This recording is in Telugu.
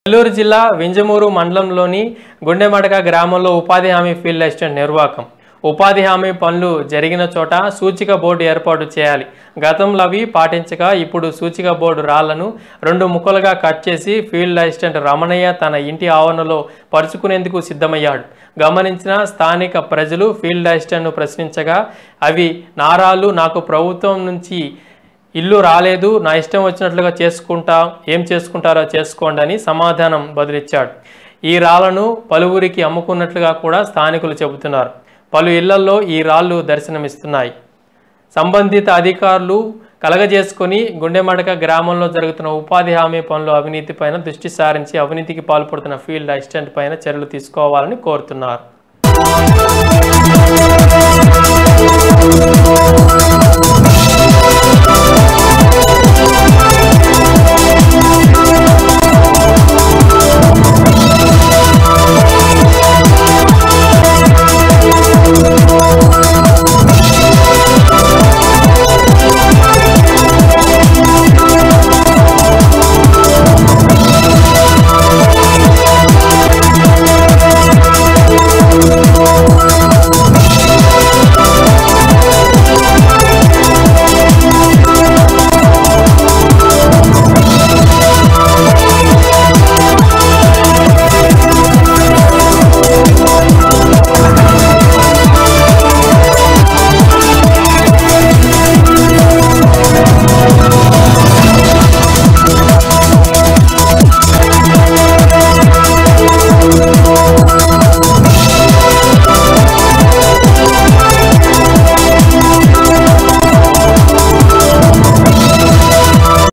నెల్లూరు జిల్లా వింజమూరు మండలంలోని గుండెమడక గ్రామంలో ఉపాధి హామీ ఫీల్డ్ అసిస్టెంట్ నిర్వాహకం ఉపాధి హామీ పనులు జరిగిన చోట సూచిక బోర్డు ఏర్పాటు చేయాలి గతంలో అవి పాటించగా ఇప్పుడు సూచిక బోర్డు రాళ్లను రెండు ముక్కలుగా కట్ చేసి ఫీల్డ్ అసిస్టెంట్ రమణయ్య తన ఇంటి ఆవరణలో పరుచుకునేందుకు సిద్ధమయ్యాడు గమనించిన స్థానిక ప్రజలు ఫీల్డ్ అసిస్టెంట్ను ప్రశ్నించగా అవి నారాలు నాకు ప్రభుత్వం నుంచి ఇల్లు రాలేదు నా ఇష్టం వచ్చినట్లుగా చేసుకుంటా ఏం చేసుకుంటారో చేసుకోండి అని సమాధానం బదులిచ్చాడు ఈ రాళ్లను పలువురికి అమ్ముకున్నట్లుగా కూడా స్థానికులు చెబుతున్నారు పలు ఇళ్లలో ఈ రాళ్ళు దర్శనమిస్తున్నాయి సంబంధిత అధికారులు కలగజేసుకొని గుండెమడక గ్రామంలో జరుగుతున్న ఉపాధి హామీ పనుల అవినీతి పైన దృష్టి సారించి అవినీతికి పాల్పడుతున్న ఫీల్డ్ అసిస్టెంట్ పైన చర్యలు తీసుకోవాలని కోరుతున్నారు